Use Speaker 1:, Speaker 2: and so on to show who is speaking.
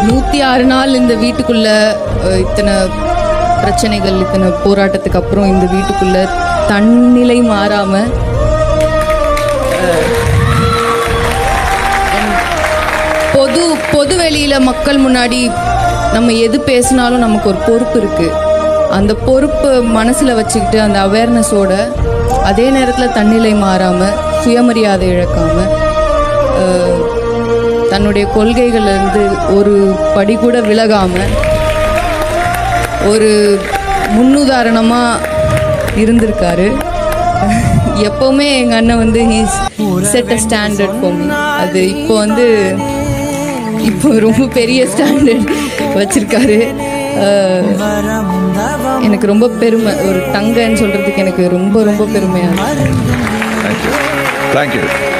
Speaker 1: நூற்றி ஆறு நாள் இந்த வீட்டுக்குள்ள அஹ், இத்தனை பிரச்சனைகள் இத்தனை போராட்டத்துக்கு அப்புறம் இந்த வீட்டுக்குள்ள தன்னிலை மாறாம அஹ், பொது பொது வெளியில மக்கள் முன்னாடி நம்ம எது பேசினாலும் நமக்கு ஒரு பொறுப்பு இருக்கு அந்த பொறுப்பு மனசுல வச்சுக்கிட்டு அந்த அவேர்னஸோட அதே நேரத்தில் தன்னிலை மாறாம சுயமரியாதை இழக்காம அஹ், தன்னுடைய கொள்கைகள்ல இருந்து ஒரு படி கூட விலகாம ஒரு முன்னுதாரணமா இருந்திருக்காரு எப்பவுமே எங்க அண்ணன் வந்து he's set a standard for me அது இப்போ வந்து இப்போ ரொம்ப பெரிய ஸ்டாண்டர்ட் வச்சிருக்காரு அஹ், எனக்கு ரொம்ப பெருமை ஒரு தங்கன்னு சொல்றதுக்கு எனக்கு ரொம்ப ரொம்ப பெருமையா இருக்கு
Speaker 2: தேங்க்யூ தேங்க்யூ